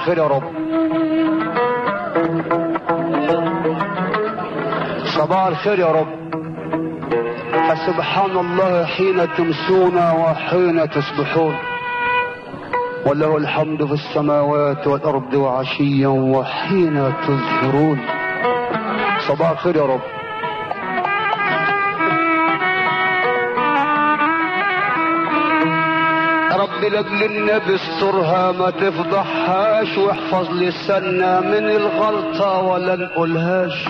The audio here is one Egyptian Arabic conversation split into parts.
الخير يا رب صباح الخير يا رب فسبحان الله حين تمسون وحين تصبحون وله الحمد في السماوات والأرض وعشيا وحين تظهرون صباح الخير يا رب يا رب لاجل النبي استرها ما تفضحهاش واحفظ لساننا من الغلطة ولا نقولهاش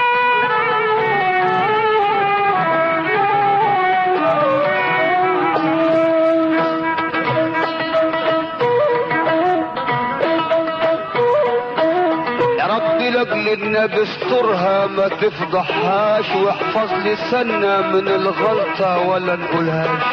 يا رب لاجل النبي استرها ما تفضحهاش واحفظ لساننا من الغلطة ولا نقولهاش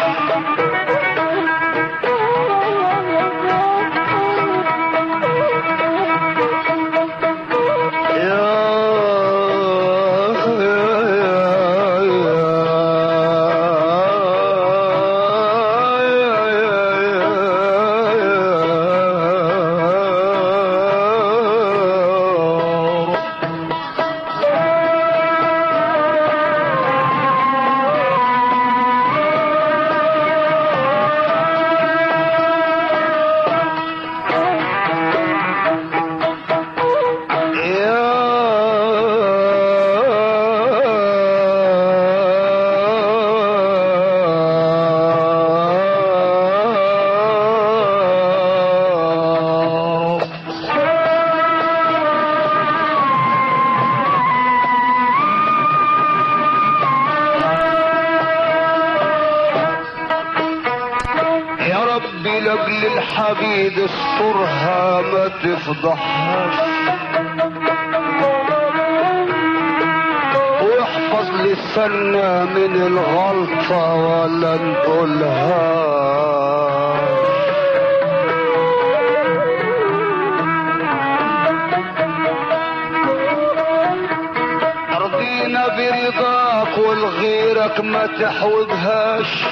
يا رب لاجل الحبيب استرها ما تفضحهاش واحفظ لساننا من الغلطة ولا نقولها رضينا برضاك والغيرك ما تحوجهاش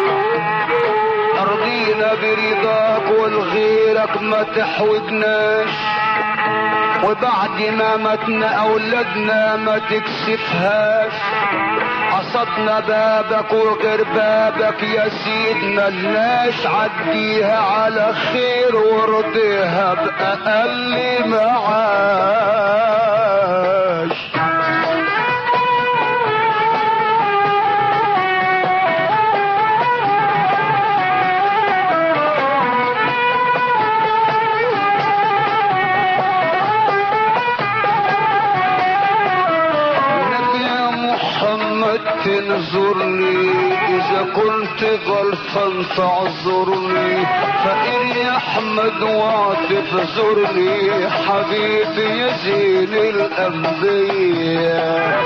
رضينا برضاك والغيرك ما تحوجناش وبعد ما متنا اولادنا ما تكسفهاش قصدنا بابك وغير بابك يا سيدنا لناش عديها على خير وارضيها بأقل معاش نبي يا محمد تنظرني اذا كنت غلطان فاعذرني فإني احمد واعطف زرني حبيبي يا زين الانبياء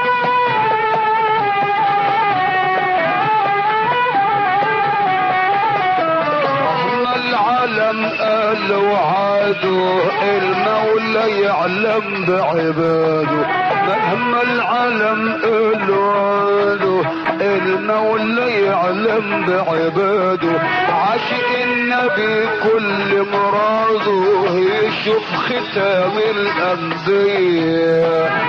مهما العالم قال وعاده المولى يعلم بعباده مهما العالم قال وعاده المولى يعلم بعباده عاشق النبي كل مراده يشوف ختام الانبياء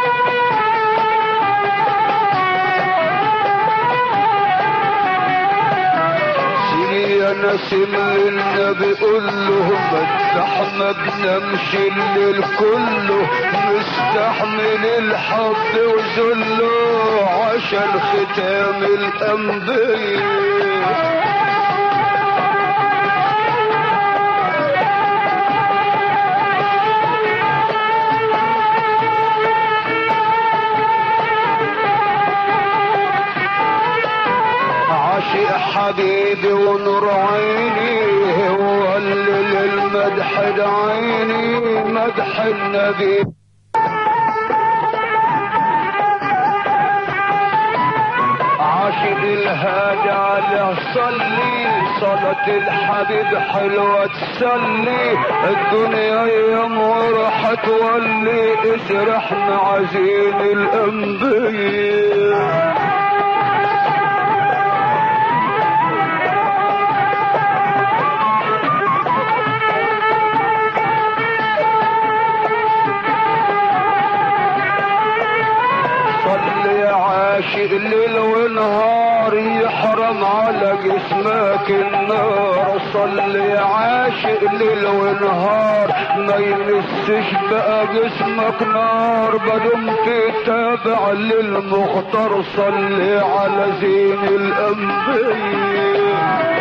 سيري يا نسيم للنبي قول له مدح ما بنمشي الليل كله مستحمل الحب وذله عشان ختام الانبياء عاشق حبيبي ونور عيني هو اللي للمدح عيني مدح النبي عاشق الهادي على صلي صلاة الحبيب حلوة تسلي الدنيا ايام وراحت ولي اسرح مع زين الانبياء بالك النار صلي عاشق ليل ونهار ما يمسش بقى جسمك نار بدم تتابع للمختار صلي على زين الانبياء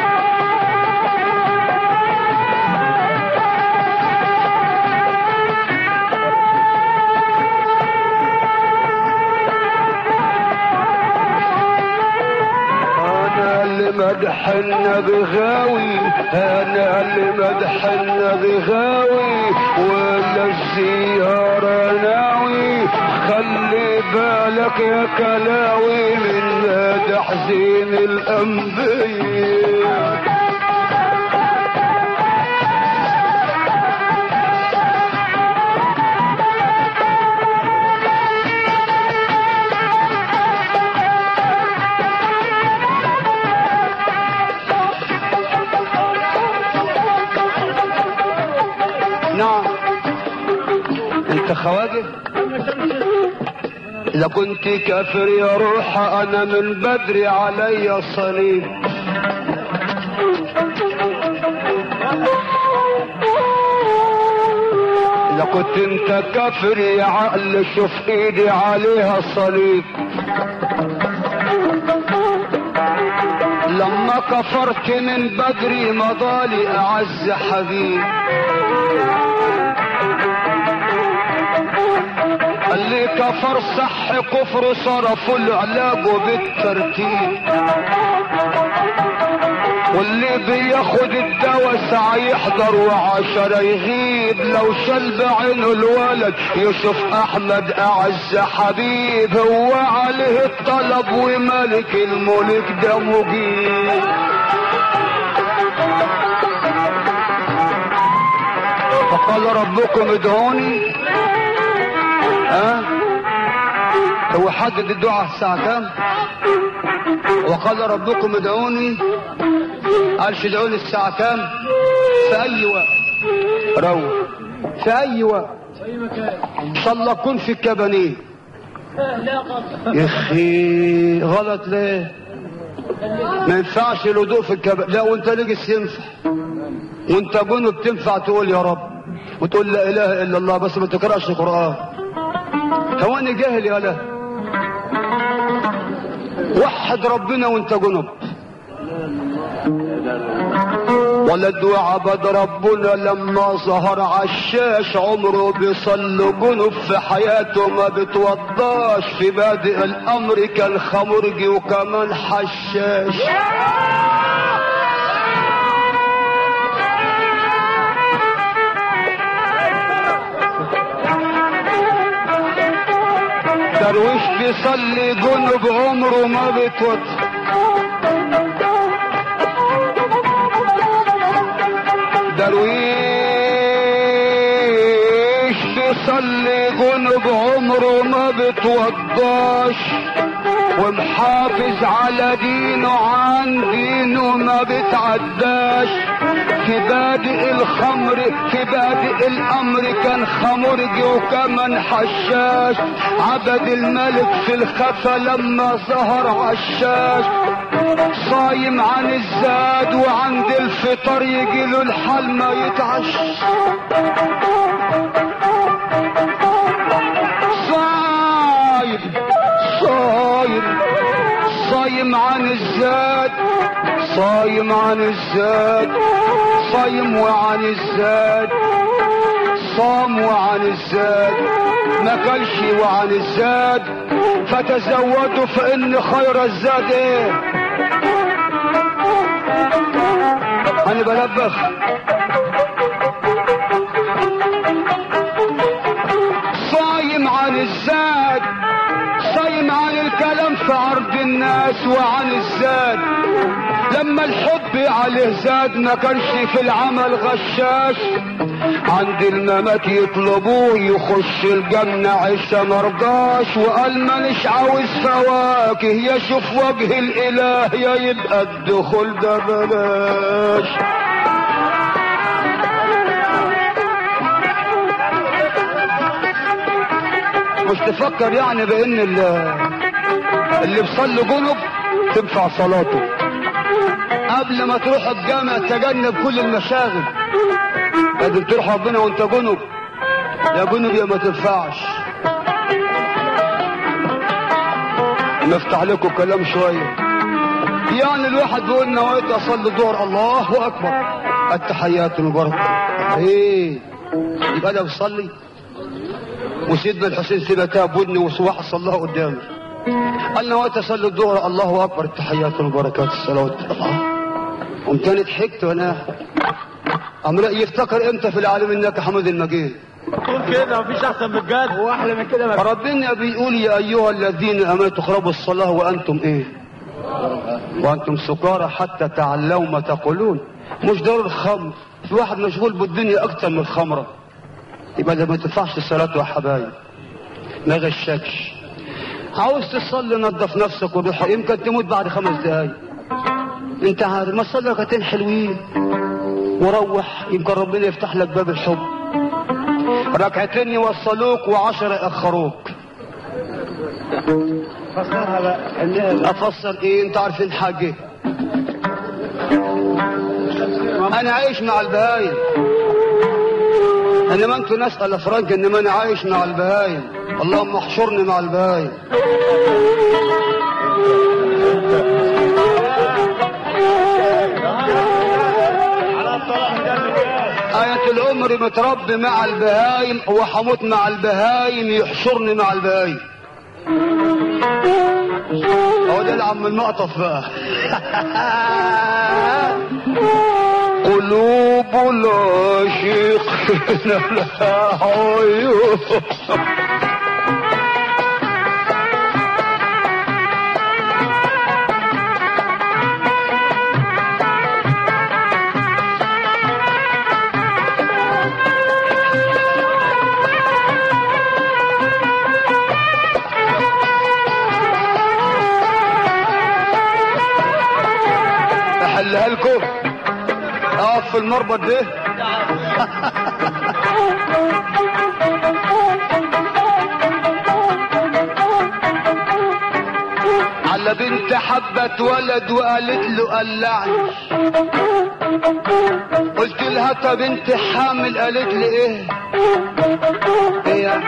انا اللي مدح النبي غاوي انا اللي مدح النبي غاوي ولا الزيارة ناوي خلي بالك يا كلاوي من مدح زين الانبياء نعم انت خواجه اذا كنت كافر يا روح انا من بدري علي الصليب اذا كنت انت كافر يا عقل شوف ايدي عليها الصليب لما كفرت من بدري مضالي اعز حبيب اللي كفر صح كفر صرفوا العلاج بالترتيب واللي بياخد الدواء ساعة يحضر وعشرة يغيب لو شل بعينه الولد يشوف احمد اعز حبيب هو عليه الطلب وملك الملك ده مجيب فقال ربكم ادعوني ها هو حدد الدعاء الساعة كام وقال ربكم ادعوني قالش ادعوني الساعة كام في اي وقت روح في اي وقت ان شاء الله كن في الكبانيه يا اخي غلط ليه ما ينفعش الهدوء في الكبانيه لا وانت نجس ينفع وانت جنب تنفع تقول يا رب وتقول لا اله الا الله بس ما تقراش القران هو انا جاهل يا له وحد ربنا وانت جنب ولد وعبد ربنا لما ظهر عشاش عمره بيصل جنب في حياته ما بتوضاش في بادئ الامر كان خمرجي وكمان حشاش درويش بيصلي جنب عمره ما بيتوضا درويش بيصلي جنب عمره ما بتوضاش ومحافظ على دينه عن دينه ما بتعداش في بادئ الخمر في بادئ الامر كان خمرجي وكمان حشاش عبد الملك في الخفا لما ظهر عشاش صايم عن الزاد وعند الفطر يجي له الحال ما يتعش صايم صايم صايم عن الزاد صايم عن الزاد صايم وعن الزاد صام وعن الزاد ما كلش وعن الزاد فتزودوا فإن خير الزاد ايه انا بلبخ صايم عن الزاد صايم عن الكلام في عرض الناس وعن الزاد لما الحب عليه زاد ما كانش في العمل غشاش عند الممات يطلبوه يخش الجنة عيشة مرضاش وقال مانيش عاوز فواكه يشوف وجه الاله يا يبقى الدخول ده بلاش مش تفكر يعني بان اللي, اللي بيصلي جنب تنفع صلاته قبل ما تروح الجامع تجنب كل المشاغل لازم تروح ربنا وانت جنب يا جنب يا ما تنفعش نفتح لكم كلام شويه يعني الواحد بيقول نويت اصلي الظهر الله اكبر التحيات المباركه ايه يبقى انا بصلي وسيدنا الحسين سيبتها بودني وصواح صلاها قدامي قال نويت اصلي الظهر الله اكبر التحيات والبركات الصلوات قمت انا ضحكت وانا عمال يفتكر امتى في العالم انك حمد المجيد قول كده مفيش احسن من الجد هو احلى من كده ربنا بيقول يا ايها الذين امنوا تقربوا الصلاه وانتم ايه وانتم سكارى حتى تعلموا ما تقولون مش ضروري الخمر في واحد مشغول بالدنيا اكتر من الخمره يبقى ده ما تنفعش الصلاه يا حبايب ما غشكش عاوز تصلي نظف نفسك وروح يمكن تموت بعد خمس دقايق انت عارف ما تصلي ركعتين حلوين وروح يمكن ربنا يفتح لك باب الحب ركعتين يوصلوك وعشرة يأخروك فسرها بقى افسر ايه انت عارفين حاجة انا عايش مع البهايم انما انتوا ناس الافرنك انما انا عايش مع البهايم اللهم احشرني مع البهايم على الطلاق ده اللي جاي آية العمر متربي مع البهايم وحموت مع البهايم يحشرني مع البهايم هو ده العم المقطف بقى قلوب العاشقين لها عيون احلها لكم اقف في المربط ده على بنت حبت ولد وقالت له قلعني قلت لها طب انت حامل قالت لي ايه ايه يعني؟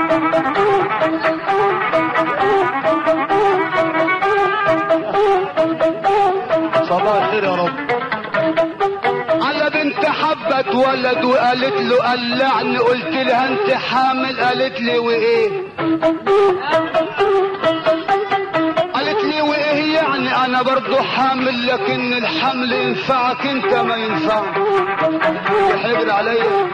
صباح الخير يا رب على بنت حبت ولد وقالت له قلعني قلت لها انت حامل قالت لي وايه قالت لي وايه يعني انا برضو حامل لكن الحمل ينفعك انت ما ينفعك يحجر عليا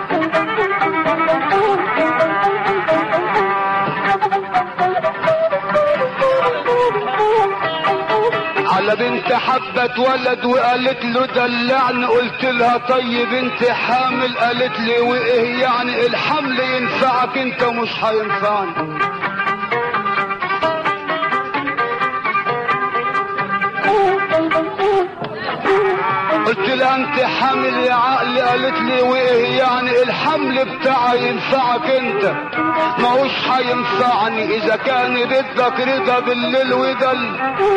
على بنت حبت ولد وقالت له دلعني قلت لها طيب انت حامل قالت لي وايه يعني الحمل ينفعك انت مش هينفعني قلت لها انت حامل يا عقل قالت لي وايه يعني الحمل بتاعي ينفعك انت ما هوش هينفعني اذا كان بدك رضا بالليل ودل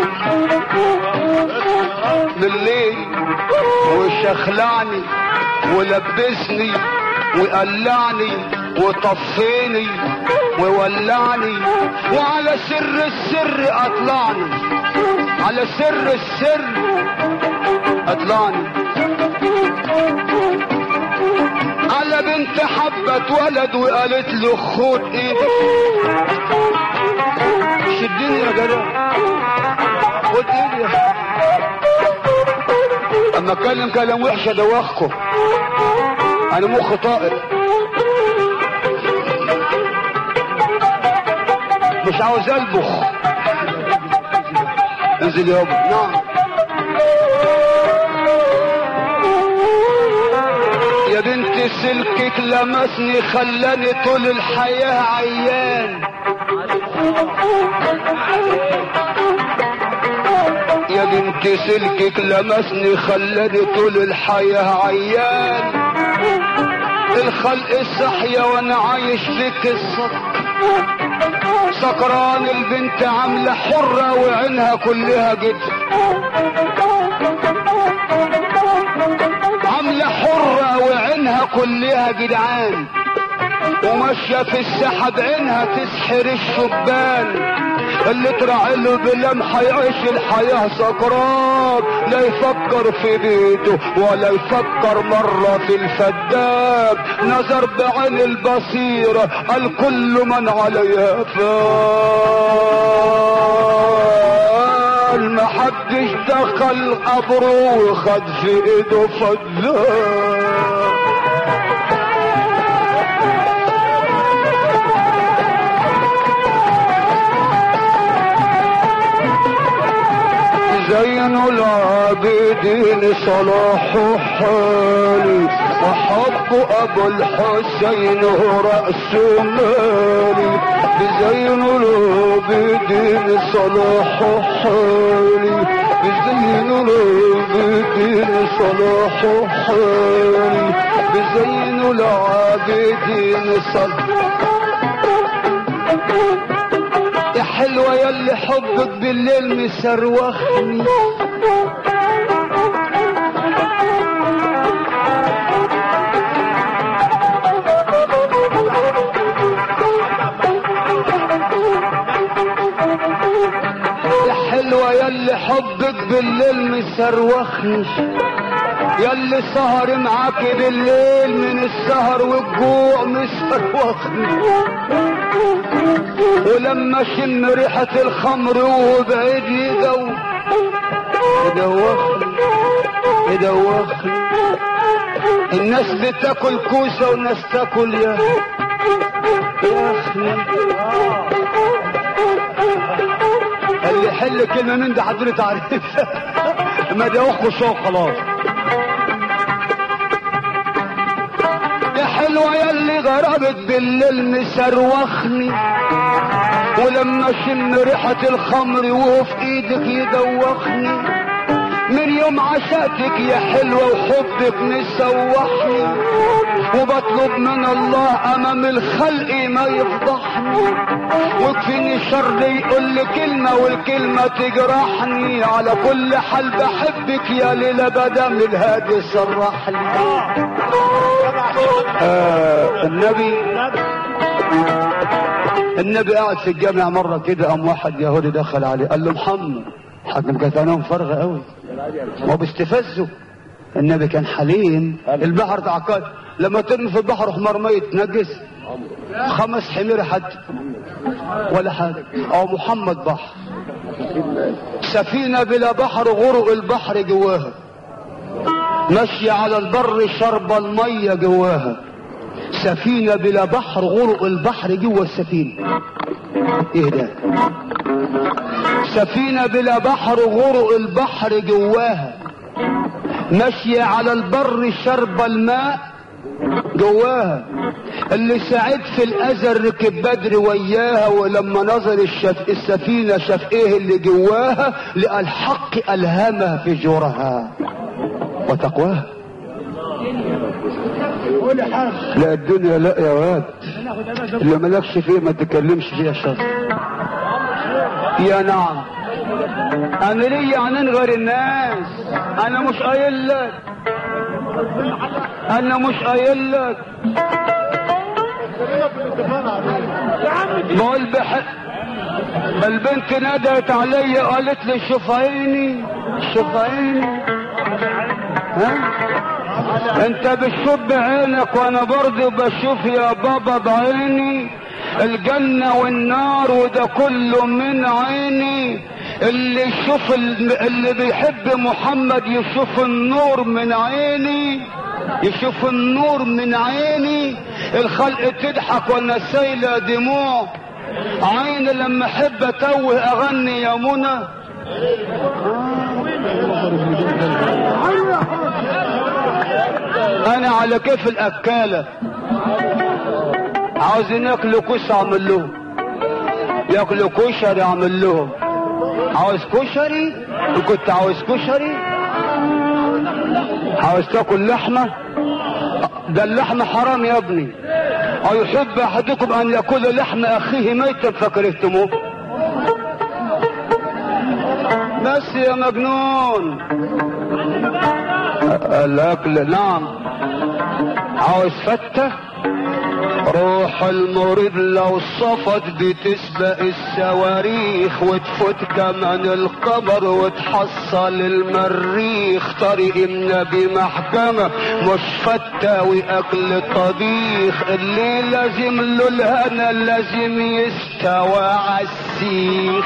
بالليل وشخلعني ولبسني وقلعني وطفيني وولعني وعلى سر السر اطلعني على سر السر اطلعني على بنت حبت ولد وقالت له خد ايدك شدني يا جدع خد ايدي اما اتكلم كلام وحش ادوخكم انا مخ طائر مش عاوز البخ انزل يابا نعم يا بنت سلكك لمسني خلاني طول الحياة عيان يا بنت سلكك لمسني خلاني طول الحياة عيان الخلق صحية وانا عايش في قصة سكران البنت عاملة حرة وعينها كلها جد بعينها كلها جدعان وماشية في الساحة بعينها تسحر الشبان اللي تراعي له بلمحة يعيش الحياة سكران لا يفكر في بيته ولا يفكر مرة في الفدان نظر بعين البصيرة قال كل من عليها فان محدش دخل قبره وخد في ايده فدان زين العابدين صلاح حالي وحب ابو الحسين هو رأس مالي بزين العابدين صلاح حالي بزين العابدين صلاح حالي بزين العابدين صلاح يا حلوة يلي حبك بالليل مسروخني يا حلوة يلي حبك بالليل مسروخني يلي سهر معاك بالليل من السهر والجوع مسروخني ولما شم ريحة الخمر وهو بعيد يدو يدوخني يدوخني الناس بتاكل كوسة والناس تاكل يا يا اخي اللي يحل كلمة من ده حضرتك عارفها ما ده اخو شوق خلاص يا حلوة يلي غربت بالليل مسروخني ولما شم ريحة الخمر وهو في ايدك يدوخني من يوم عشقتك يا حلوة وحبك مسوحني وبطلب من الله امام الخلق ما يفضحني وكفيني شر يقول لي كلمة والكلمة تجرحني على كل حال بحبك يا ليلى بدم الهادي صرح لي آه النبي النبي قاعد في الجامع مرة كده قام واحد يهودي دخل عليه قال له محمد حكم كانت عينهم فارغة قوي ما هو بيستفزوا النبي كان حليم البحر تعقد لما ترمي في البحر حمار ميت نجس خمس حمير حد ولا حاجة او محمد بحر سفينة بلا بحر غرق البحر جواها ماشية على البر شرب المية جواها سفينة بلا بحر غرق البحر جوا السفينة ايه ده سفينة بلا بحر غرق البحر جواها ماشية على البر شرب الماء جواها اللي سعيد في الازل ركب بدر وياها ولما نظر الشف السفينة شاف ايه اللي جواها لقى الحق الهمها في جورها وتقواها لا الدنيا لا يا واد اللي مالكش فيه ما تتكلمش فيها شر يا نعم انا ليا عنين غير الناس انا مش قايل لك انا مش قايل لك بقول بحق البنت نادت عليا قالت لي شوف عيني شوف عيني ها انت بتشوف بعينك وانا برضه بشوف يا بابا بعيني الجنة والنار وده كله من عيني اللي يشوف اللي بيحب محمد يشوف النور من عيني يشوف النور من عيني الخلق تضحك وانا سايله دموع عيني لما احب اتوه اغني يا منى انا على كيف الاكاله عاوزين ياكلوا كوس اعمل لهم ياكلوا كشري اعمل لهم عاوز كشري كنت عاوز كشري عاوز تاكل لحمه ده اللحم حرام يا ابني أيحب أحدكم أن يأكل لحم أخيه ميتا فكرهتموه بس يا مجنون الأكل نعم عاوز فتة روح المريض لو صفت بتسبق الصواريخ وتفوت كمان القمر وتحصل المريخ طريق النبي محكمة مش فتة واكل طبيخ اللي لازم له الهنا لازم يستوى عالسيخ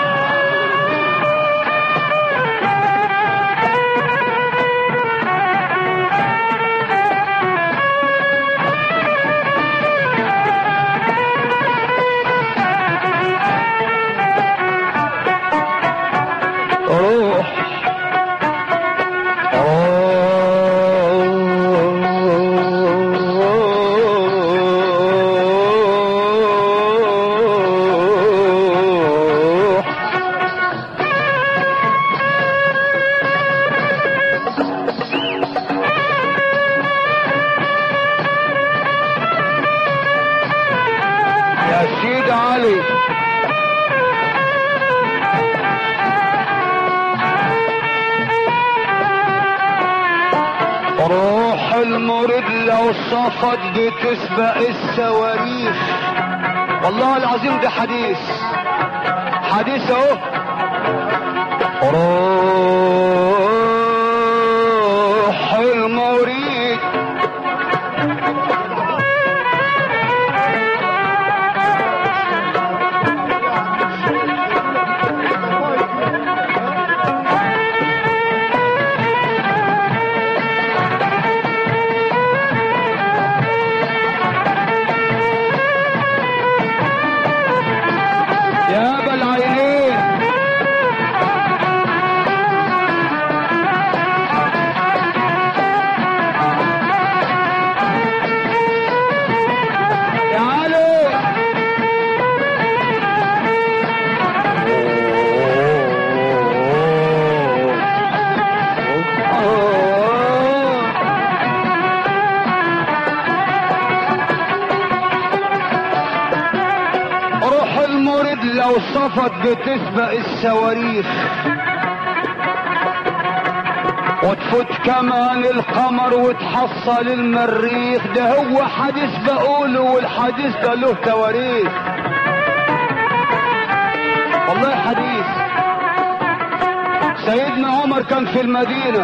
روح روح يا سيد علي روح المريض لو صفت بتسبق الصواريخ والله العظيم ده حديث حديث اهو روح المريض يا ابا العينين يا علي روح المريض لو صفت بتسبق الصواريخ وتفوت كمان القمر وتحصل المريخ ده هو حديث بقوله والحديث ده له تواريخ والله حديث سيدنا عمر كان في المدينة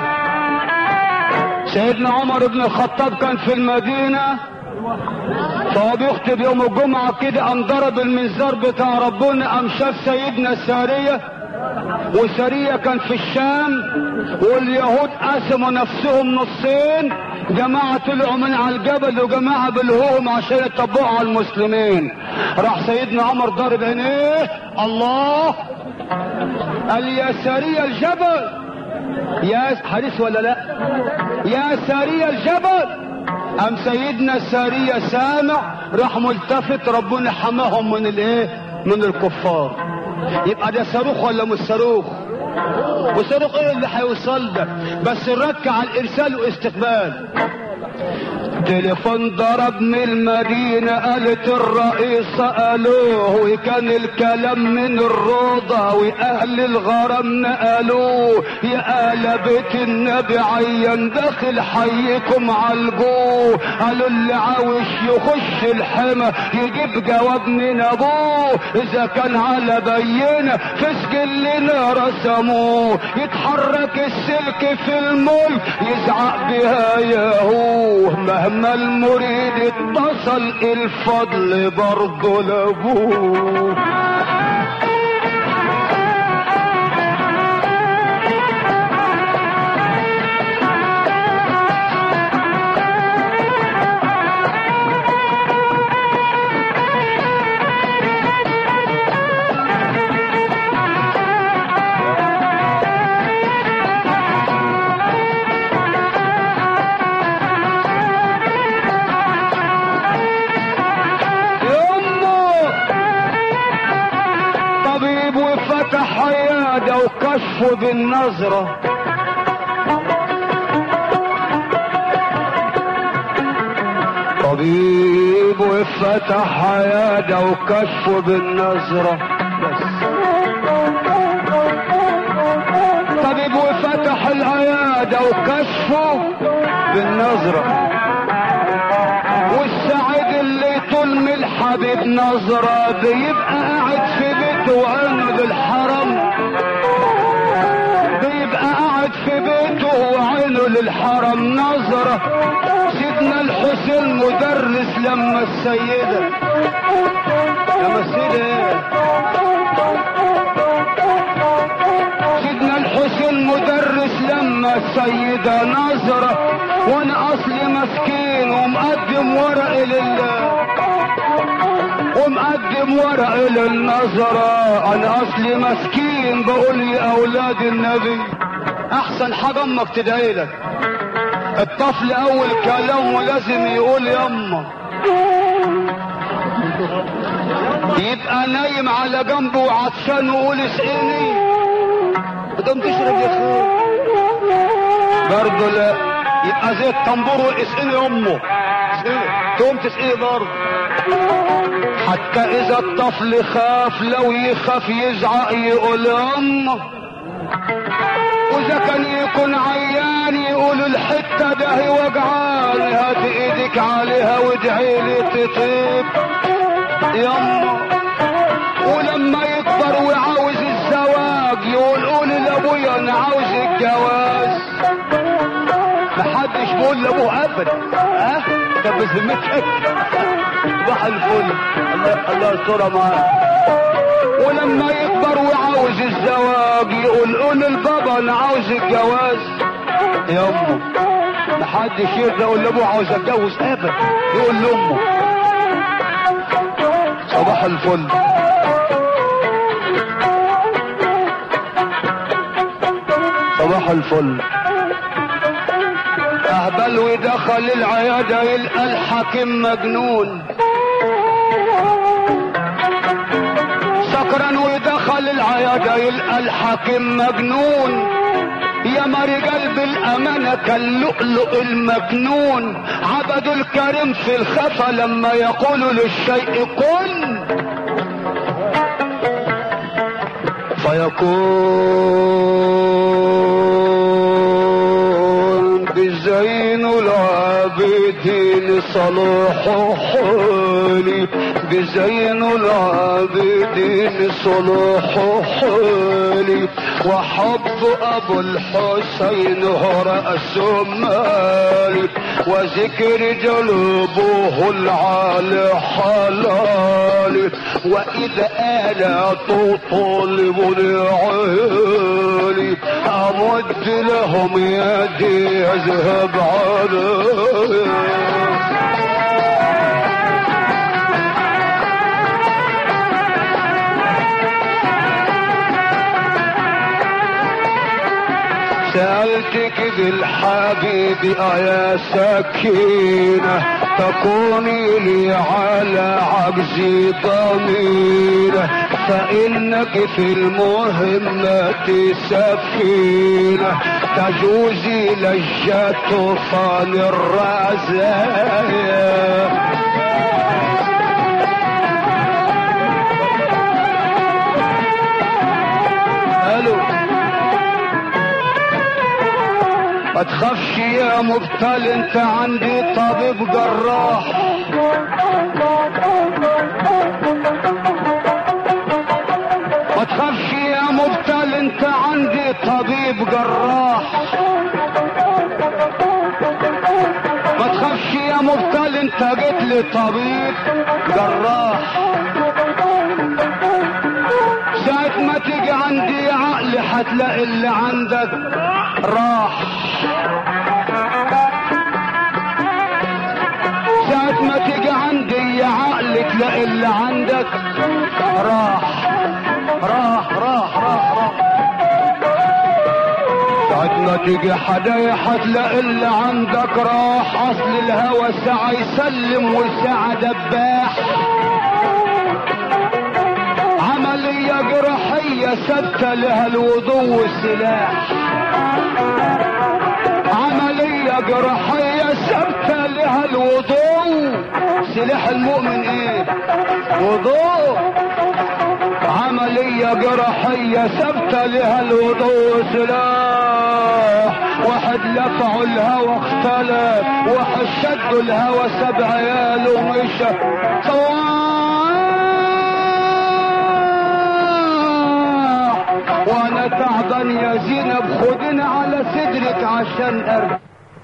سيدنا عمر بن الخطاب كان في المدينة فهو بيخطب يوم الجمعة كده قام ضرب المنظار بتاع ربنا قام شاف سيدنا سارية وسارية كان في الشام واليهود قسموا نفسهم نصين جماعة طلعوا من على الجبل وجماعة بالهوم عشان يطبقوا على المسلمين راح سيدنا عمر ضرب عينيه الله قال يا سارية الجبل يا حديث ولا لا يا سارية الجبل قام سيدنا سارية سامع راح ملتفت ربنا حماهم من الايه من الكفار يبقى ده صاروخ ولا مش صاروخ وصاروخ ايه اللي هيوصل ده بس الرك على الارسال واستقبال تليفون ضرب من المدينة قالت الرئيسة قالوه وكان الكلام من الروضة وأهل الغرام نقلوه يا آل بيت النبي عين داخل حيكم عالجوه قالوا اللي عاوش يخش الحمى يجيب جواب من أبوه إذا كان على بينة في سجلنا رسموه يتحرك السلك في الملك يزعق بها ياهوه مهما المريد اتصل الفضل برضه لابوه يمه طبيب وفتح عيادة وكشفه بالنظرة طبيب وفتح عيادة وكشفه بالنظرة بس طبيب وفتح العيادة وكشفه بالنظرة الحبيب نظرة بيبقى قاعد في بيته وعينه للحرم بيبقى قاعد في بيته وعينه للحرم نظرة سيدنا الحسين مدرس لما السيدة لما السيدة ايه سيدنا الحسين مدرس لما السيدة نظرة وانا اصلي مسكين ومقدم ورق لله ومقدم ورق للنظرة انا اصلي مسكين بقول يا اولاد النبي احسن حاجة امك تدعي لك الطفل اول كلامه لازم يقول يما يبقى نايم على جنبه وعطشان ويقول اسقني بدهم تشرب يا اخوي برضه لا يبقى زي الطنبور اسقني امه اسقني تقوم تسقني برضه حتى اذا الطفل خاف لو يخاف يزعق يقول امه واذا كان يكون عيان يقول الحته ده وجعان هات ايدك عليها وادعي لي تطيب يما ولما يكبر وعاوز الزواج يقول قولي لابويا انا عاوز الجواز محدش بيقول لابوه ابدا ها ده بذمتك صباح الفل الله الله يسترها معاك ولما يكبر وعاوز الزواج يقول قول لبابا انا عاوز الجواز يا امه محدش يرضى يقول لابوه عاوز اتجوز ابدا يقول لامه صباح الفل صباح الفل اهبل ودخل العيادة يلقى الحكيم مجنون سكران ودخل العيادة يلقى الحكيم مجنون يا ما رجال بالامانه كاللؤلؤ المكنون عبدوا الكريم في الخفا لما يقول للشيء كن فيكون بزين العابدين صلاح حالي بزين العابدين صلاح حالي وحب ابو الحسين هو رأس مالي وذكر جلبه العالي حلالي واذا آلات طالب لعالي امد لهم يدي يذهب علي سألتك بالحبيب يا سكينة تكوني لي على عجزي ضميرة فإنك في المهمة سفينة تجوزي لجة طوفان الرزايا الو ما تخافش يا مبتل انت عندي طبيب جراح ما تخافش يا مبتل انت عندي طبيب جراح ما تخافش يا مبتل انت جيت لي طبيب جراح ساعة ما تيجي عندي عقل هتلاقي اللي عندك راح ساعة ما تيجي عندي يا عقل تلاقي اللي عندك راح راح راح راح راح ساعة ما تيجي حدايا هتلاقي اللي عندك راح اصل الهوى ساعة يسلم وساعة دباح عملية جراحية ثابتة لها الوضوء والسلاح عملية جراحية ثابتة لها الوضوء سلاح المؤمن ايه وضوء عملية جراحية ثابتة لها الوضوء سلاح واحد لفعوا الهوى اختلف واحد شدوا الهوى سبع عيال ومشى صواب تعبان يا زينب خدني على صدرك عشان ارجع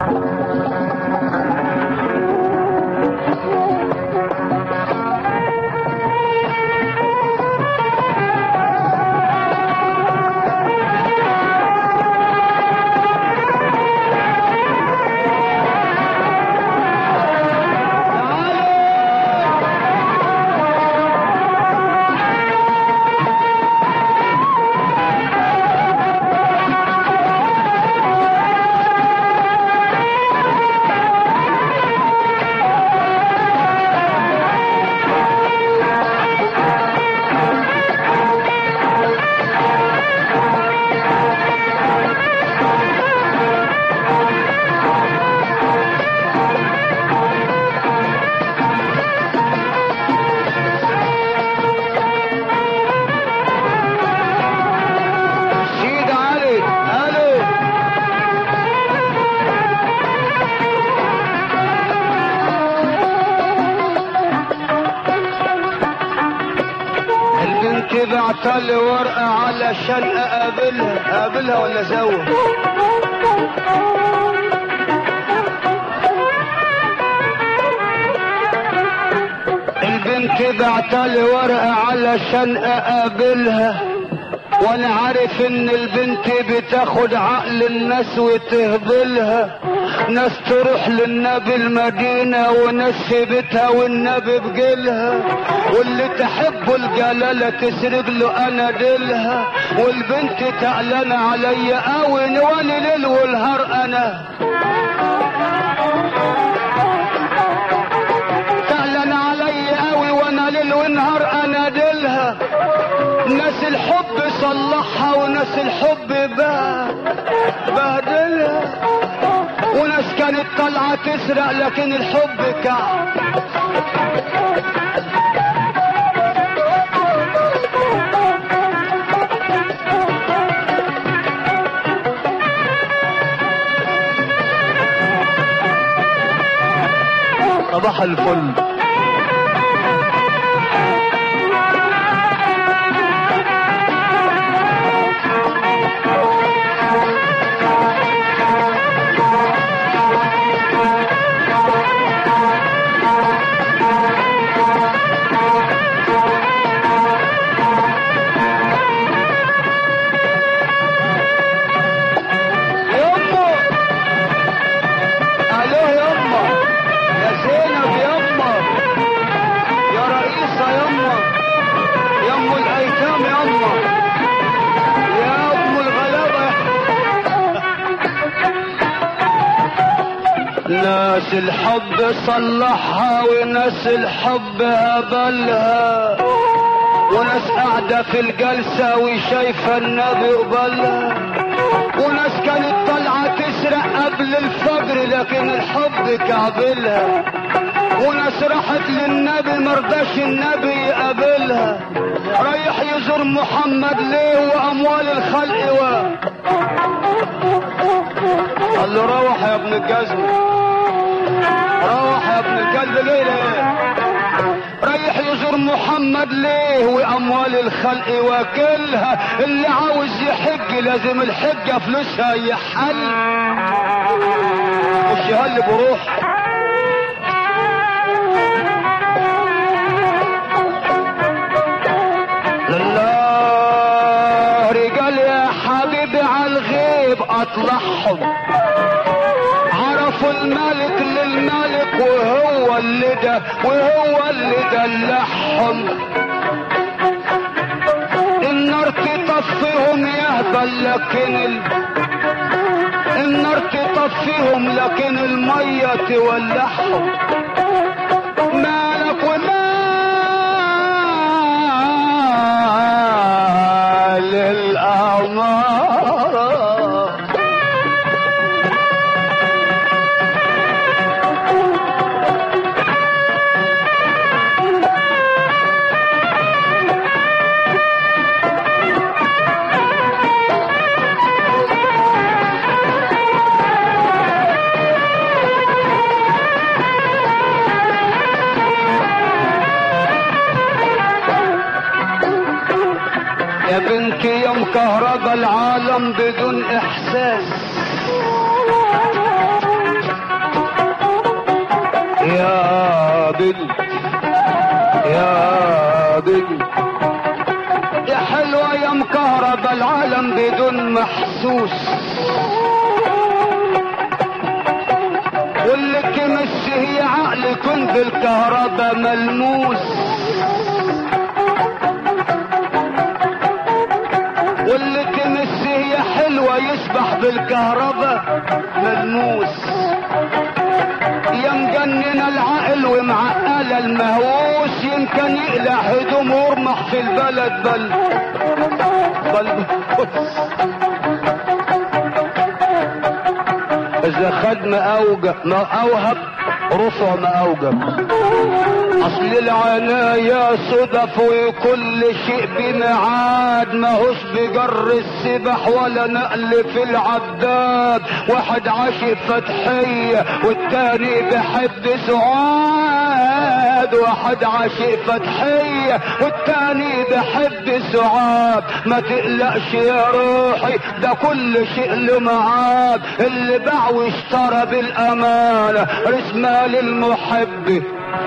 سيد علي الو البنت بعتلي ورقة علشان اقابلها اقابلها ولا زوج البنت بعتلي ورقة علشان اقابلها وانا عارف ان البنت بتاخد عقل الناس وتهبلها ناس تروح للنبي المدينة وناس في بيتها والنبي بجيلها واللي تحب الجلالة تسرق له انا ديلها والبنت تعلن عليا قوي وانا ليل والهار انا تعلن عليا قوي وانا ليل ونهار انا ديلها ناس الحب صلحها وناس الحب بقى بهدلها وناس كانت طالعة تسرق لكن الحب كعب صباح الفل يمه الو يمه يا زينب يمه يا رئيسة يمه يم الايتام يمه يا ام الغلابة ناس الحب صلحها وناس الحب هبلها وناس قاعدة في الجلسة وشايفة النبي قبلها وناس كانت طالعة تسرق قبل الفجر لكن الحب كعبلها وناس راحت للنبي مرضاش النبي يقابلها رايح يزور محمد ليه واموال الخلق و قال له روح يا ابن الجزم روح يا ابن الكلب ليه ليه رايح يزور محمد ليه واموال الخلق واكلها اللي عاوز يحج لازم الحجه فلوسها يحل مش يهل بروح لله رجال يا حبيبي على الغيب اطلعهم عرفوا الملك للملك وهو اللي ده وهو اللي دلعهم النار تطفيهم يهبل لكن ال... النار تطفيهم لكن المية تولعهم مالك ومال الأمارة يا بنت لك يا مكهربة العالم بدون احساس يا بنت يا بنت يا حلوة يا مكهربة العالم بدون محسوس واللي كمس هي عقل كن بالكهرباء ملموس واللي تمس هي حلوة يسبح بالكهرباء ملموس يا مجنن العقل ومعقل المهووس يمكن يقلع هدوم ويرمح في البلد بل بل اذا خد ما اوجب ما اوهب رفع ما اوجب اصل العناية صدف وكل شيء بميعاد ماهوش بجر السبح ولا نقل في العداد واحد عاشق فتحية والتاني بحب سعاد واحد عاشق فتحية والتاني بحب سعاد ما تقلقش يا روحي ده كل شيء له ميعاد اللي باع واشترى بالامانة رسمة للمحب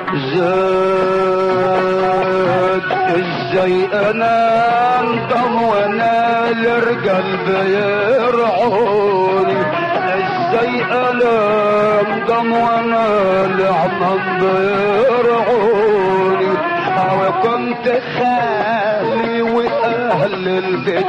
زاد ازاي انا انضم وانا الرجال بيرعوني ازاي انا انضم وانا العمام بيرعوني او كنت خالي واهل البيت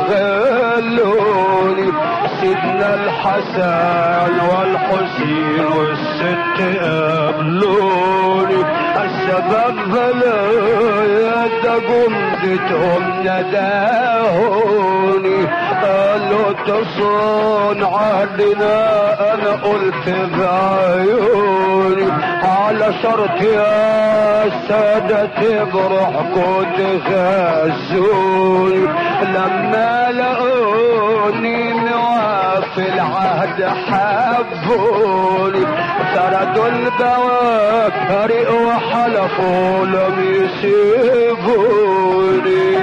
شغلوني سيدنا الحسن والحسين والست قابلوني السبب بلايا ده جمدتهم نداهوني قالوا تصون عهدنا انا قلت بعيوني على شرط يا سادة بروحكم تغزوني لما لقوني في العهد حبوني سردوا البواكر وحلفوا لم يسيبوني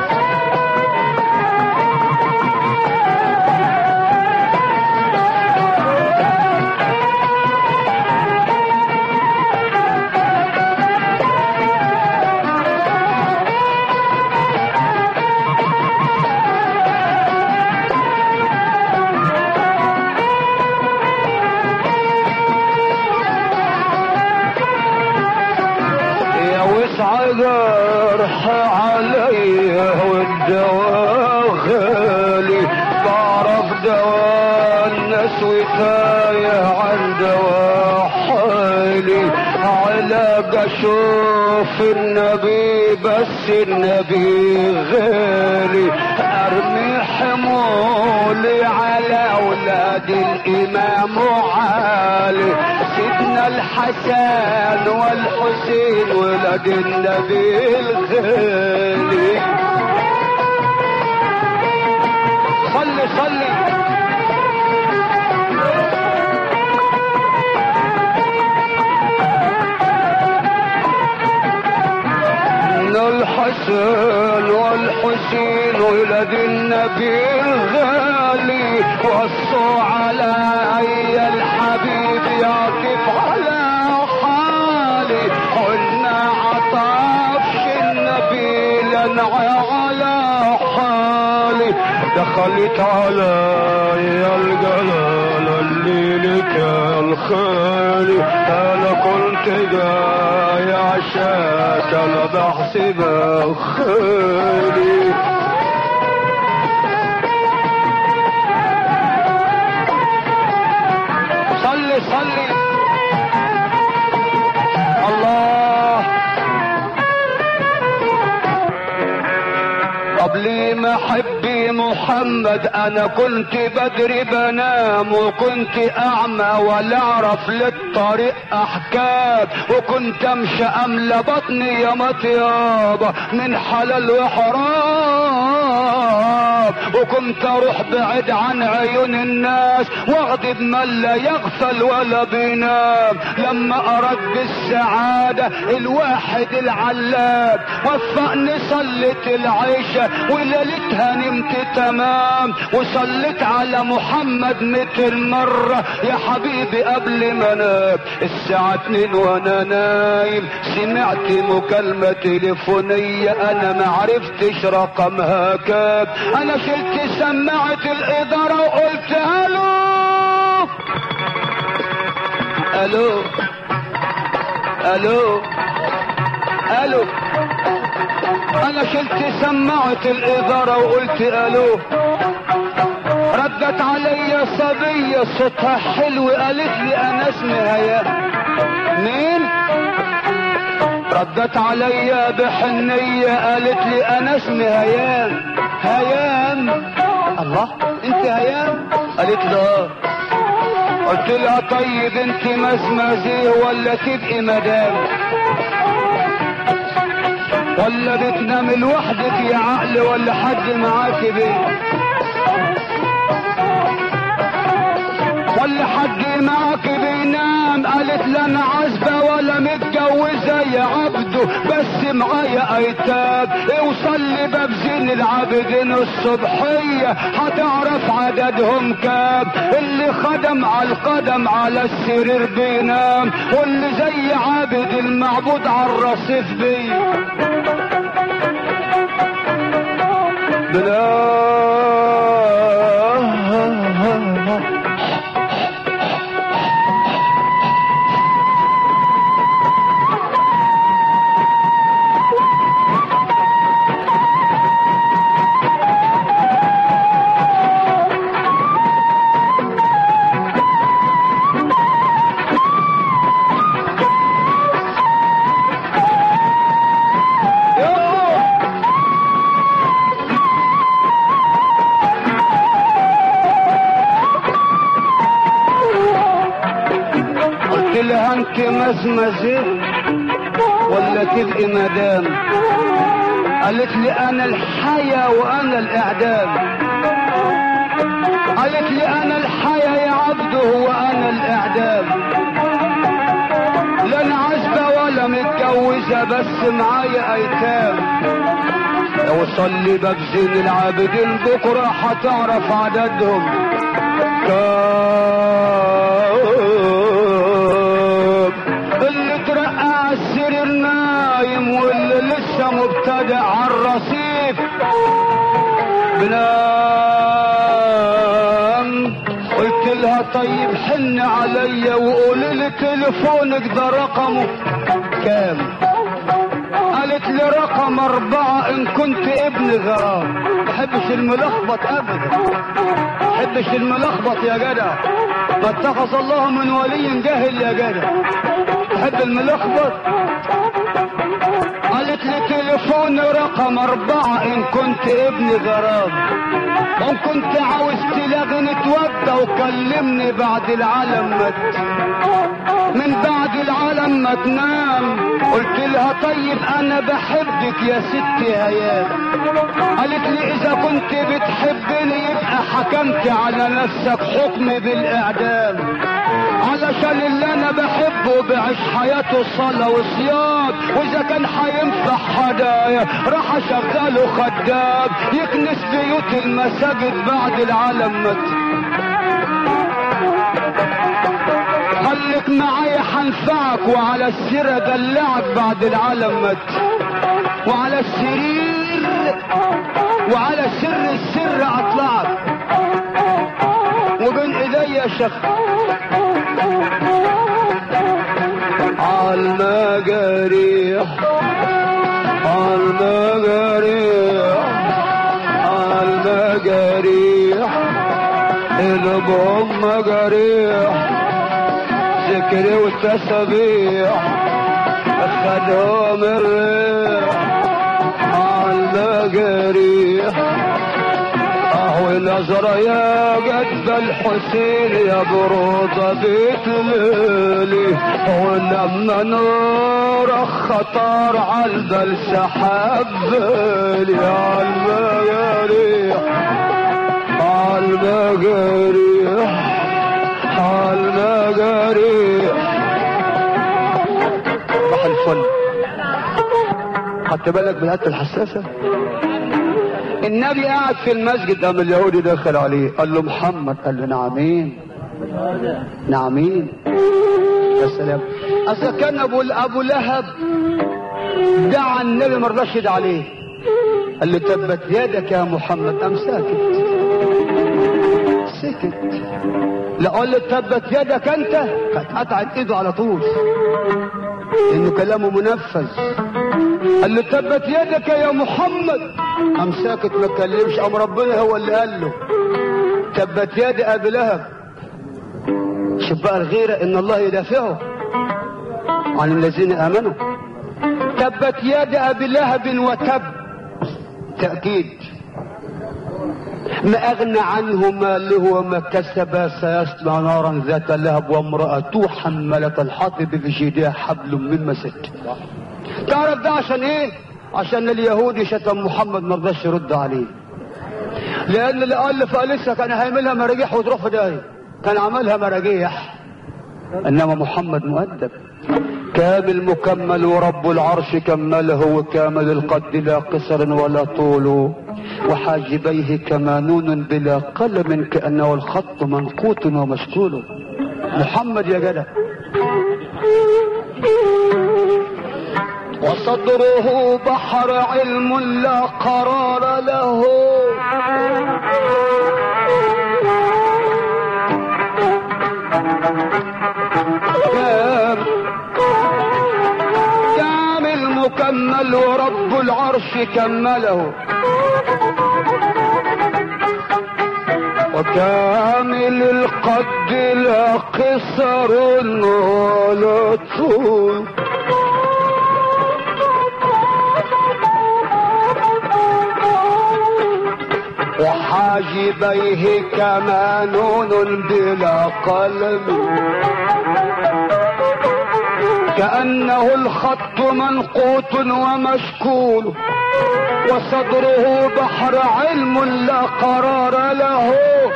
يا وسع جرح علي والدواء غالي بعرف دواء الناس وتايه عن دواء حالي علاج اشوف النبي بس النبي غالي ارمي حمولي على اولاد الامام علي سيدنا الحسن والحسين ولد النبي الغالي صلي صلي من الحسن والحسين ولد النبي الغالي وصوا على اي الحبيب يقف على حالي قلنا عطافش النبي لنعى على حالي دخلت علي الجلال الليل كان خالي انا كنت جاي عشاك انا بحسب خالي صلي صلي الله قبل ما حبي محمد انا كنت بدري بنام وكنت اعمى ولا اعرف للطريق احكام وكنت امشي املى بطني يا مطيابة من حلال وحرام الغرام وكنت اروح بعيد عن عيون الناس واغضب من لا يغفل ولا بينام لما ارد بالسعادة الواحد العلام وفقني صلت العيشة وليلتها نمت تمام وصلت على محمد متر مرة يا حبيبي قبل ما انام الساعة اتنين وانا نايم سمعت مكالمة تليفونية انا ما عرفتش رقمها كام انا شلت سماعة الادارة وقلت الو الو الو الو انا شلت سماعة الادارة وقلت الو ردت علي صبية صوتها حلو قالت لي انا اسمي هيا مين ردت علي بحنية قالت لي انا اسمي هيام هيام الله انت هيام قالت لي اه قلت لها طيب انت مزمزيه ولا تبقي مدام ولا بتنام لوحدك يا عقل ولا حد معاك بيه ولا حد معاك بينام قالت لا انا عازبه ولا متجوزه يا عبده بس معايا ايتام اوصل لي باب زين العابدين الصبحيه هتعرف عددهم كام اللي خدم على القدم على السرير بينام واللي زي عابد المعبود على الرصيف بيه بلا قلت لها انت مزمزة ولا تبقي مدام قالت لي انا الحياة وانا الاعدام قالت لي انا الحياة يا عبده وانا الاعدام لا انا عزبة ولا متجوزة بس معايا ايتام لو صلي باب زين العابدين بكرة هتعرف عددهم كام اللي ترقى على السرير نايم واللي لسه مبتدئ على الرصيف بنام قلت لها طيب حن عليا وقولي لي تليفونك ده رقمه كام قالت لي رقم أربعة إن كنت ابن غرام بحبش الملخبط أبدا بحبش الملخبط يا جدع ما اتخذ الله من ولي جاهل يا جدع تحب الملخبط قالت لي تليفون رقم أربعة إن كنت ابن غرام وإن كنت عاوز تلاغي نتودى وكلمني بعد العالم مت من بعد العالم ما تنام قلت لها طيب انا بحبك يا ستي هيام قالت لي اذا كنت بتحبني يبقى حكمت على نفسك حكم بالاعدام علشان اللي انا بحبه بعيش حياته صلاة وصيام واذا كان هينفع هدايا راح اشغله خدام يكنس بيوت المساجد بعد العالم مت خليك معايا حنفعك وعلى السر ادلعك بعد العالم مت وعلى السرير وعلى سر السر اطلعك وبين ايديا شخ عالمجاريح عالمجاريح عالمجاريح البهم مجاريح ذكري والتسبيح خدهم الريح عالمجاريح اهو نظرة يا جد الحسين يا برودة بيت ليلي ولما نور خطر عالبل سحب بالي عالمجاريح المجاريح المجاريح راح الفل خدت بالك بالحته الحساسه النبي قاعد في المسجد قام اليهودي دخل عليه قال له محمد قال له نعمين نعمين يا سلام اصل كان ابو ابو لهب دعا النبي ما رضاش يدعي عليه قال له تبت يدك يا محمد قام ساكت سكت لا قال له تبت يدك انت كانت قطعت ايده على طول لانه كلامه منفذ قال له تبت يدك يا محمد قام ساكت ما اتكلمش قام ربنا هو اللي قال له تبت يد ابي لهب شوف بقى الغيره ان الله يدافعه عن الذين امنوا تبت يد ابي لهب وتب تاكيد ما اغنى عنه ماله وما كسب سيصلى نارا ذات لهب وامراته حمله الحطب في جيدها حبل من مسد تعرف ده عشان ايه عشان اليهودي شتم محمد ما رضاش يرد عليه لان اللي الف لسه كان هيعملها مراجيح وتروح في داهيه كان عملها مراجيح انما محمد مؤدب كامل مكمل ورب العرش كمله وكامل القد لا قصر ولا طول وحاجبيه كمانون بلا قلم كانه الخط منقوط ومشكول محمد يا جدع وصدره بحر علم لا قرار له كام كامل مكمل ورب العرش كمله وكامل القد لا قصر ولا طول وحاجبيه كمانون بلا قلم كأنه الخط منقوط ومشكول وصدره بحر علم لا قرار له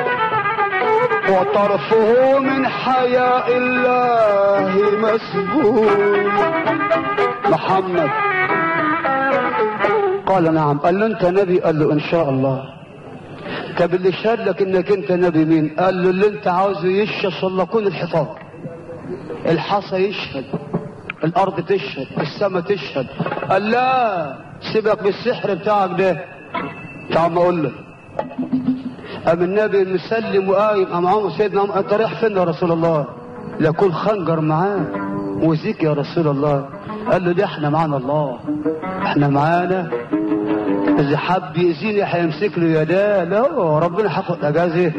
وطرفه من حياء الله مسجون محمد قال نعم قال له انت نبي قال له ان شاء الله طب اللي شهد لك انك انت نبي مين قال له اللي انت عاوزه يشهد الله كل الحفاظ الحصى يشهد الارض تشهد السماء تشهد قال لا سيبك بالسحر بتاعك ده تعال ما اقول لك قام النبي مسلم وقايم قام عمر سيدنا عمر انت رايح فين يا رسول الله يكون خنجر معاه وزيك يا رسول الله قال له ده احنا معانا الله احنا معانا اذا حب يأذيني هيمسك له يداه لا ربنا هياخد اجازه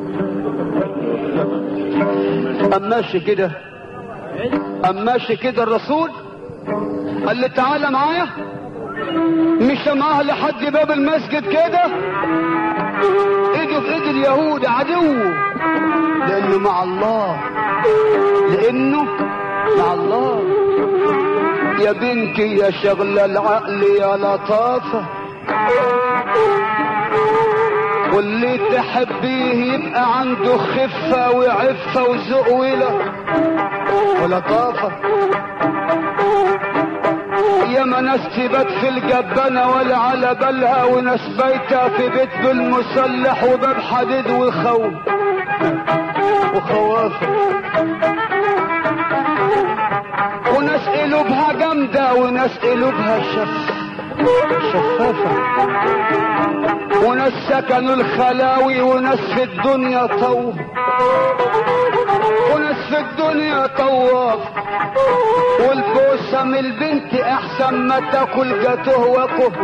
قام ماشي كده قام ماشي كده الرسول قال لي تعالى معايا مشى معاه لحد باب المسجد كده ايده في ايد اليهود عدوه لانه مع الله لانه مع الله يا بنتي يا شغل العقل يا لطافة واللي تحبيه يبقى عنده خفة وعفة وذوق ولطافة يا ما ناس تبات في الجبانة ولا على بالها وناس بايتة في بيت بالمسلح وباب حديد وخوف وخوافة وناس قلوبها جامدة وناس قلوبها شف شفافة وناس سكنوا الخلاوي وناس في الدنيا طوف وناس في الدنيا طواف والبوسة من البنت احسن ما تاكل جاته وكف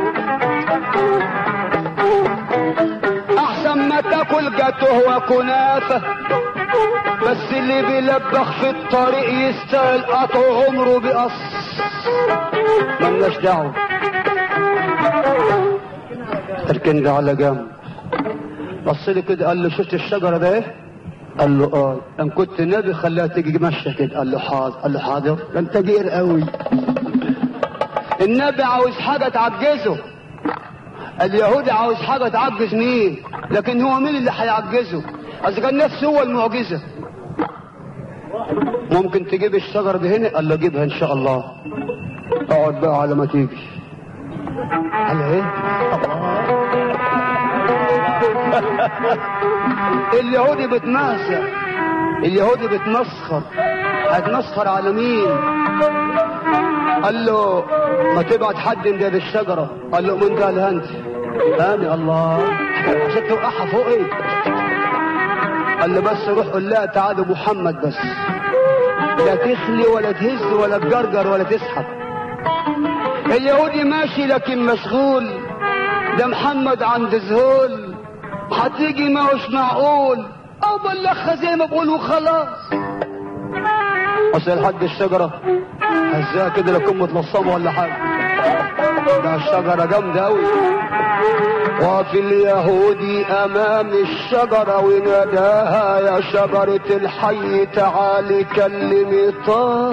احسن ما تاكل جاته وكنافة بس اللي بيلبخ في الطريق يستاهل قطع عمره بقص ملناش دعوة اركن ده على جنب بص لي كده قال له شفت الشجرة ده ايه؟ قال له اه ان كنت نبي خليها تيجي ماشية كده قال له حاضر قال له حاضر ده انت جير قوي النبي عاوز حاجة تعجزه اليهودي عاوز حاجة تعجز مين لكن هو مين اللي هيعجزه اذا كان نفسه هو المعجزه ممكن تجيب الشجر ده هنا قال له جيبها ان شاء الله اقعد بقى على ما تيجي قال له ايه اليهودي بتمهزأ اليهودي بتمسخر هتمسخر على مين قال له ما تبعت حد من ده الشجره قال له من ده الهند انا الله عشان توقعها فوق ايه قال له بس روح قول لها تعالوا محمد بس لا تخلي ولا تهز ولا تجرجر ولا تسحب اليهودي ماشي لكن مشغول ده محمد عند ذهول هتيجي ما هوش معقول او بلغها زي ما بقول وخلاص وصل لحد الشجرة هزاها كده لكم متلصمة ولا حاجة ده الشجرة جامدة أوي وفي اليهودي أمام الشجرة وناداها يا شجرة الحي تعالي كلمي طه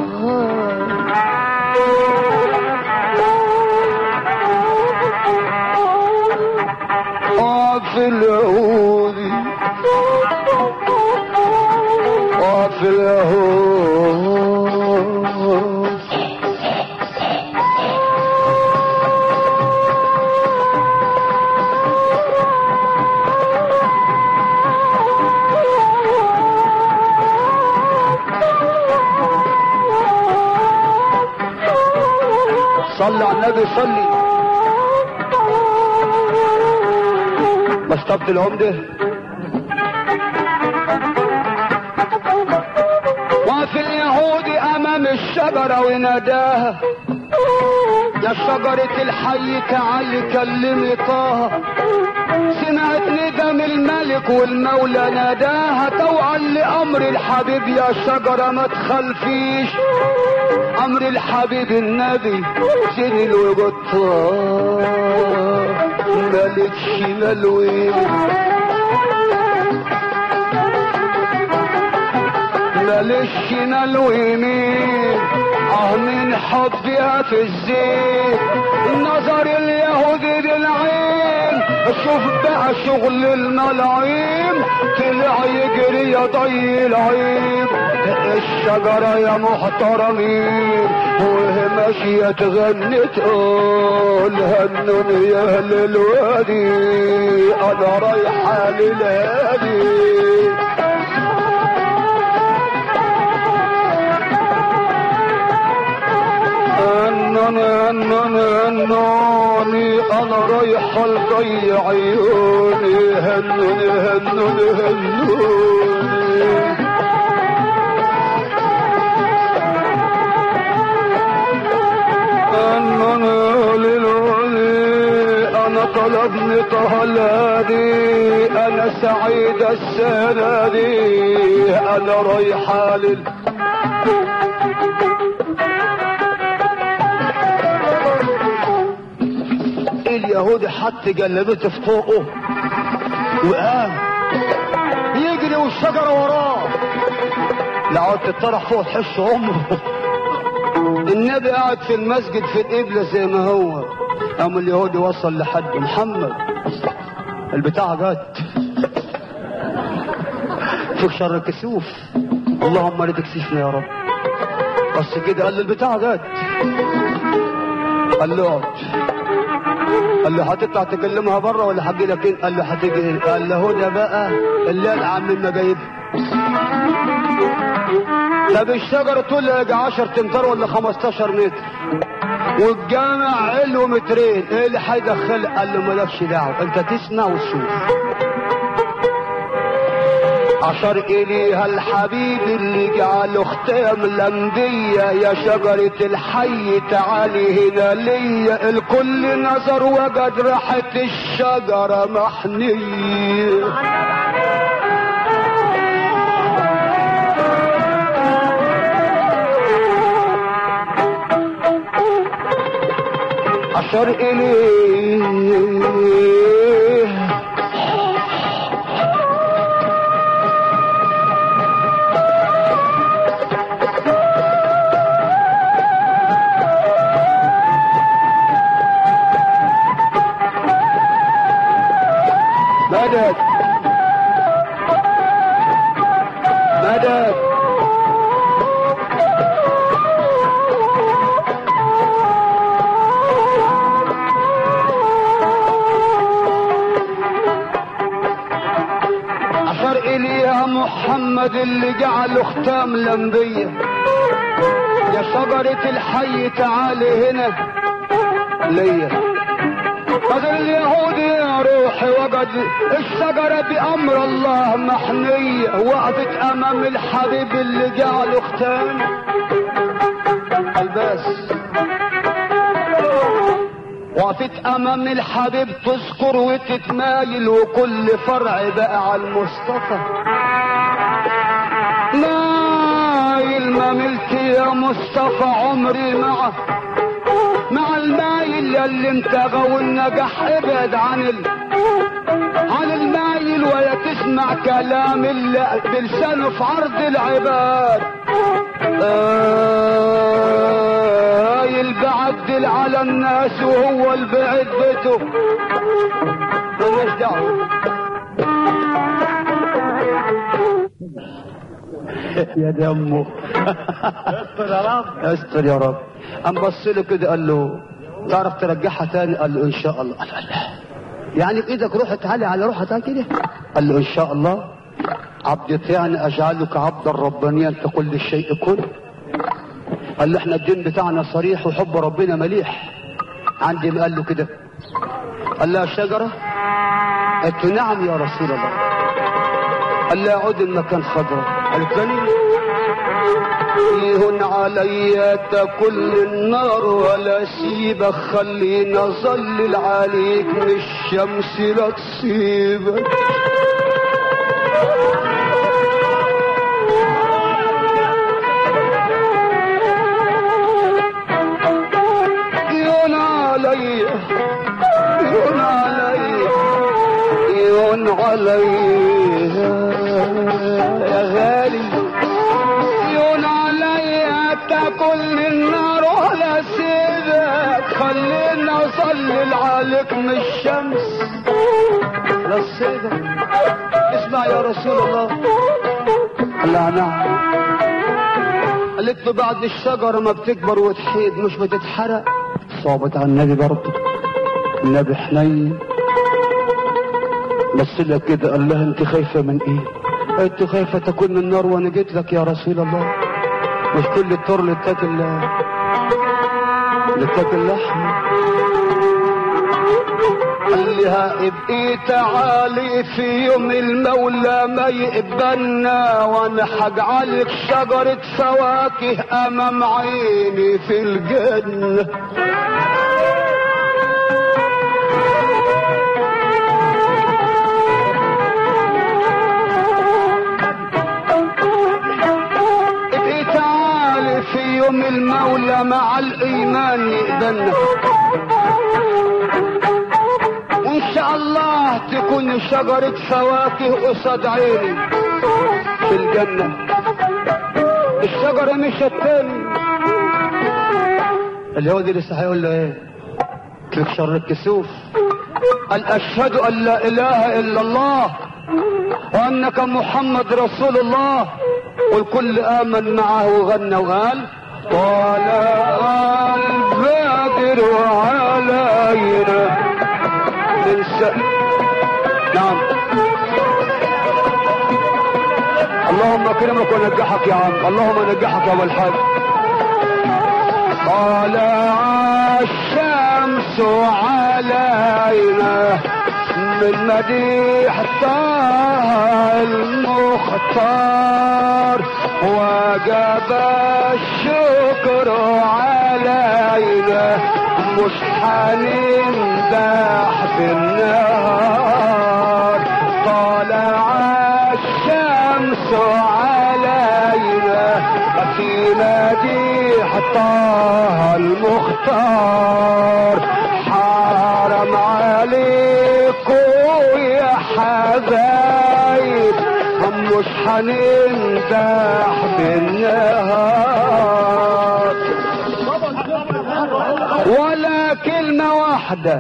وفي اليهودي وفي اليهود صلي على النبي صلي مسطبة العمدة وفي اليهود امام الشجرة وناداها يا شجرة الحي تعالي كلمي طه سمعت ندم الملك والمولى ناداها طوعا لامر الحبيب يا شجرة ما تخلفيش امر الحبيب النبي سن الوجود طه ملك شمال ويمين مالش شمال ويمين اه من حبها في الزيت نظر اليهودي بالعين شوف بقى شغل الملاعين طلع يجري يا ضي العيب الشجرة يا محترمين وهي ماشية تغني تقول هنون يا اهل الوادي انا رايحة للهادي انني انني انني انا رايح الضي عيوني هنوني هنوني هنوني انني للولي انا طلبني طهلادي انا سعيد السنة دي انا رايحة لل اليهودي حط جلبته في فوقه وقام يجري والشجرة وراه لعود تطرح فوق تحس امه النبي قاعد في المسجد في القبلة زي ما هو قام اليهودي وصل لحد محمد البتاع جت فيك شر الكسوف اللهم لا تكسفنا يا رب بس كده قال له البتاع جت قال له اقعد قال له هتطلع تكلمها بره ولا هجي لك إيه؟ قال له هتيجي هنا قال له هدى بقى اللي العم مما جايبها طب الشجرة طول يجي 10 امتار ولا 15 متر والجامع علو مترين ايه اللي هيدخل قال له مالكش دعوه انت تسمع وتشوف أشار إليها الحبيب اللي جعله ختام الأنبياء يا شجرة الحي تعالي هنا ليا الكل نظر وجد راحة الشجرة محنية أشار إليه مدد مدد أشار إليها محمد اللي جعله ختام الأنبياء يا شجرة الحي تعالي هنا ليا قدر اليهود يا روحي وجد الشجرة بأمر الله محمية وقفت أمام الحبيب اللي جعله ختام الباس وقفت امام الحبيب تذكر وتتمايل وكل فرع بقى على المصطفى مايل ما ملت يا مصطفى عمري معك مع المايل اللي انتغى والنجاح ابعد عن ال... عن المايل ولا تسمع كلام اللي بلسانه في عرض العباد قايل بعدل على الناس وهو اللي بعد بيته مالناش دعوه يا دمه استر يا رب استر يا رب قام بص له كده قال له تعرف ترجعها تاني قال له ان شاء الله قال له يعني بايدك روح تعالي على روحها تاني كده قال له ان شاء الله عبد يطيعني اجعلك عبدا ربانيا تقول للشيء كن قال له احنا الدين بتاعنا صريح وحب ربنا مليح عندي ما قال له كده قال لها شجرة قالت له نعم يا رسول الله قال لها عود المكان خضراء قالت له يهون علي تكل النار ولا سيبك خلينا اظلل عليك من الشمس لا تصيبك يهون علي يهون علي يهون علي يا غالي يهون علي تاكل النار ولا سيبك خلينا اصلل عليك من الشمس لا سيبك اسمع يا رسول الله قال لها نعم قالت له بعد الشجرة ما بتكبر وتحيد مش بتتحرق صعبت على النبي برضه النبي حنين بص لها كده قال لها انت خايفة من ايه قالت له خايفة تكون من النار وانا جيت لك يا رسول الله مش كل الطر اللي تاكل اللي تاكل لحم قال لها ابقي تعالي في يوم المولى ما يقبلنا وانا هجعلك شجرة فواكه امام عيني في الجنة ابقي تعالي في يوم المولى مع الايمان يقبلنا وان شاء الله تكون شجرة فواكه قصاد عيني في الجنة الشجرة مش التاني اليهودي لسه هيقول له ايه لك شر الكسوف قال اشهد ان لا اله الا الله وانك محمد رسول الله والكل امن معه وغنى وقال طلع البدر علينا من س... نعم اللهم اكرمك ونجحك يا عم اللهم نجحك يا ابو الحاج طلع الشمس علينا من مديح طه المختار وجب الشكر علينا مش هنمدح بالنهار طلع الشمس علينا في مديح طه المختار حرم عليكم يا حبايب هم مش هنمدح بالنهار ولا كلمة واحدة